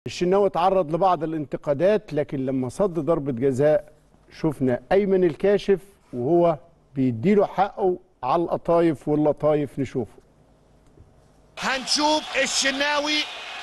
الشناوي تعرض لبعض الانتقادات لكن لما صد ضربة جزاء شفنا أيمن الكاشف وهو بيديله حقه على القطايف واللطايف نشوفه هنشوف الشناوي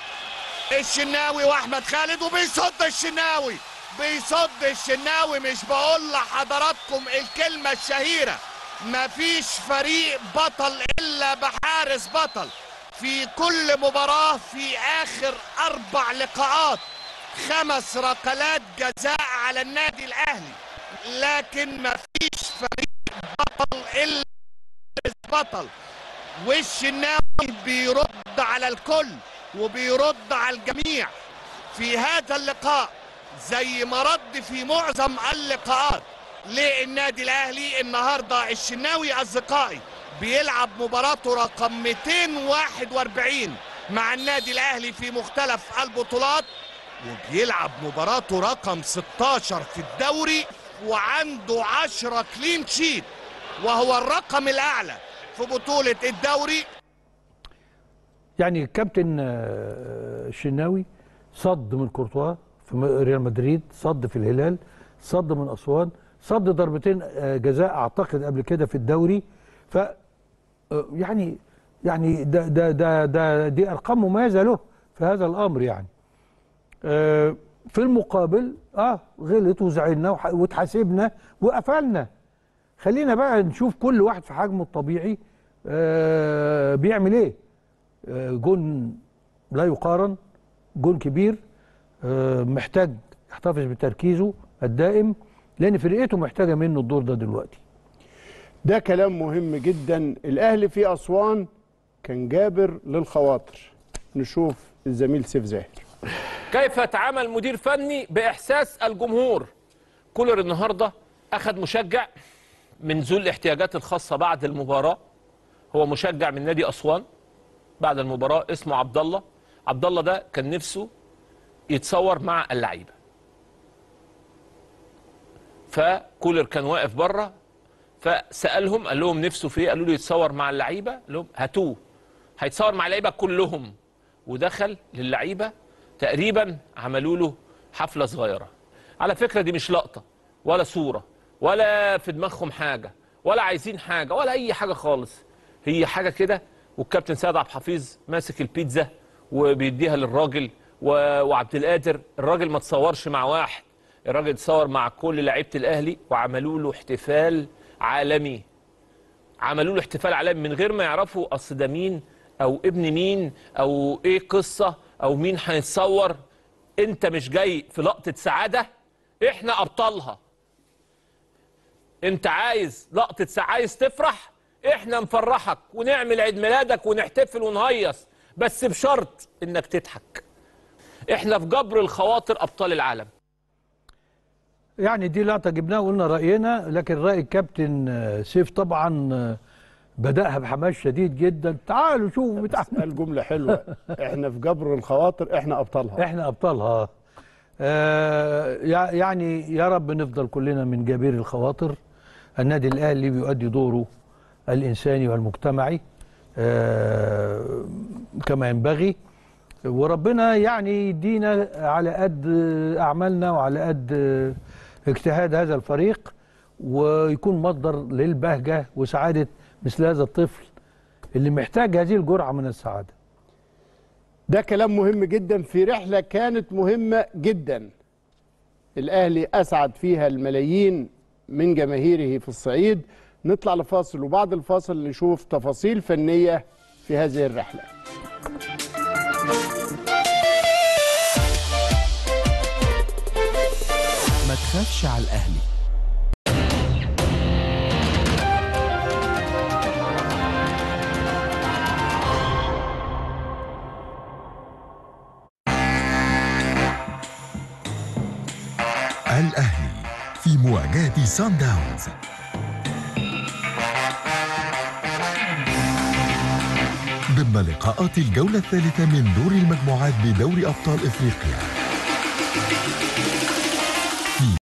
الشناوي واحمد خالد وبيصد الشناوي بيصد الشناوي مش بقول لحضراتكم الكلمة الشهيرة مفيش فريق بطل الا بحارس بطل في كل مباراة في اخر اربع لقاءات خمس ركلات جزاء على النادي الاهلي لكن مفيش فريق بطل الا بطل والشناوي بيرد على الكل وبيرد على الجميع في هذا اللقاء زي ما رد في معظم اللقاءات للنادي الاهلي النهارده الشناوي اصدقائي بيلعب مباراته رقم 241 مع النادي الاهلي في مختلف البطولات وبيلعب مباراته رقم 16 في الدوري وعنده 10 كلين شيت وهو الرقم الاعلى في بطولة الدوري يعني الكابتن آه، الشناوي صد من كورتوا في م- ريال مدريد صد في الهلال صد من اسوان صد ضربتين آه، جزاء اعتقد قبل كده في الدوري ف آه، يعني يعني ده ده ده, ده دي ارقام مميزه له في هذا الامر يعني آه، في المقابل اه غلط وزعلنا وح- واتحاسبنا وقفلنا خلينا بقى نشوف كل واحد في حجمه الطبيعي آه بيعمل ايه آه جون لا يقارن جون كبير آه محتاج يحتفظ بتركيزه الدائم لان فرقته محتاجه منه الدور ده دلوقتي ده كلام مهم جدا الأهلي في أسوان كان جابر للخواطر نشوف الزميل سيف زاهر كيف يتعامل مدير فني باحساس الجمهور كولر النهارده اخذ مشجع من ذو الاحتياجات الخاصه بعد المباراه هو مشجع من نادي اسوان بعد المباراه اسمه عبد الله عبد الله ده كان نفسه يتصور مع اللعيبه فكولر كان واقف بره فسالهم قال لهم نفسه في ايه قالوا له يتصور مع اللعيبه قال لهم هاتوه هيتصور مع اللعيبه كلهم ودخل للعيبه تقريبا عملوا له حفله صغيره على فكره دي مش لقطه ولا صوره ولا في دماغهم حاجه ولا عايزين حاجه ولا اي حاجه خالص هي حاجه كده والكابتن سيد عبد الحفيظ ماسك البيتزا وبيديها للراجل و... وعبد القادر الراجل ما تصورش مع واحد الراجل اتصور مع كل لعيبه الاهلي وعملوا له احتفال عالمي عملوا له احتفال عالمي من غير ما يعرفوا اصل ده مين او ابن مين او ايه قصه او مين هيتصور انت مش جاي في لقطه سعاده احنا ابطالها انت عايز لقطه سعاده عايز تفرح احنا نفرحك ونعمل عيد ميلادك ونحتفل ونهيص بس بشرط انك تضحك احنا في جبر الخواطر ابطال العالم يعني دي لقطه جبناها وقلنا راينا لكن راي الكابتن آه، سيف طبعا آه، بداها بحماس شديد جدا تعالوا شوفوا بتاع قال جملة حلوة احنا في جبر الخواطر احنا أبطالها احنا ابطالها آه يع- يعني يا رب نفضل كلنا من جبير الخواطر النادي الاهلي بيؤدي دوره الانساني والمجتمعي آه كما ينبغي وربنا يعني يدينا على قد اعمالنا وعلى قد اجتهاد هذا الفريق ويكون مصدر للبهجه وسعاده مثل هذا الطفل اللي محتاج هذه الجرعه من السعاده ده كلام مهم جدا في رحلة كانت مهمة جدا الأهلي أسعد فيها الملايين من جماهيره في الصعيد نطلع لفاصل وبعد الفاصل نشوف تفاصيل فنية في هذه الرحلة ما تخافش على الأهلي الأهلي في مواجهة سان داونز ضمن لقاءات الجولة الثالثة من دور المجموعات بدوري أبطال إفريقيا